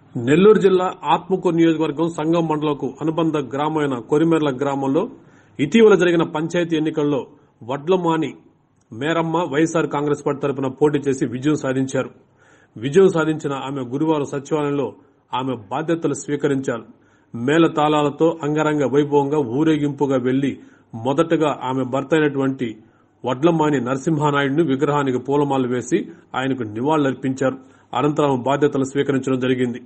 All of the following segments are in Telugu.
నెల్లూరు జిల్లా ఆత్మకూరు నియోజకవర్గం సంగం మండలకు అనుబంధ గ్రామమైన కొరిమెర్ల గ్రామంలో ఇటీవల జరిగిన పంచాయతీ ఎన్నికల్లో వడ్లమాని మేరమ్మ వైఎస్ఆర్ కాంగ్రెస్ పార్టీ తరపున పోటీ చేసి విజయం సాధించారు విజయం సాధించిన ఆమె గురువారం సచివాలయంలో ఆమె బాధ్యతలు స్వీకరించారు మేళ తాళాలతో అంగరంగ వైభవంగా ఊరేగింపుగా వెళ్లి మొదటగా ఆమె భర్త అయినటువంటి వడ్లమాని నరసింహానాయుడిని విగ్రహానికి పూలమాల వేసి ఆయనకు నివాళులర్పించారు అనంతరం ఆమె బాధ్యతలు స్వీకరించడం జరిగింది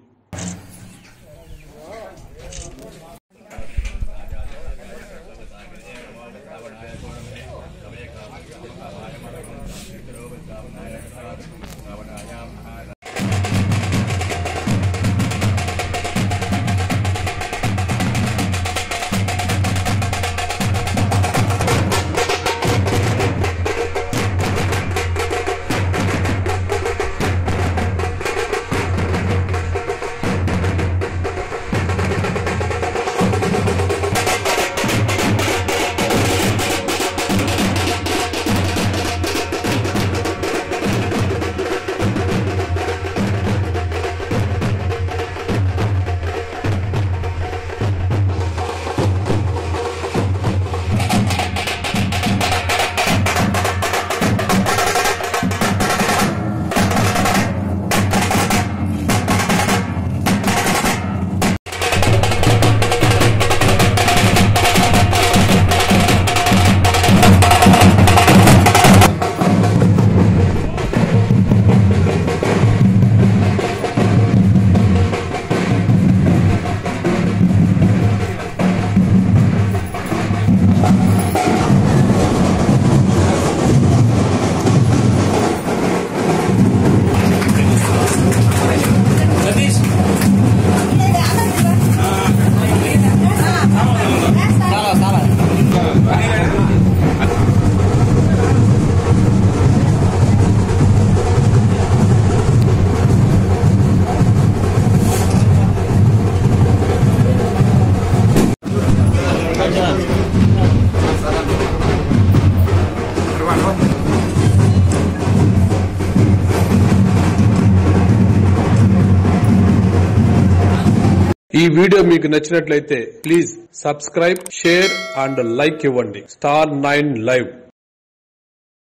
ఈ వీడియో మీకు నచ్చినట్లయితే please subscribe share and like ఇవ్వండి స్టార్ నైన్ లైవ్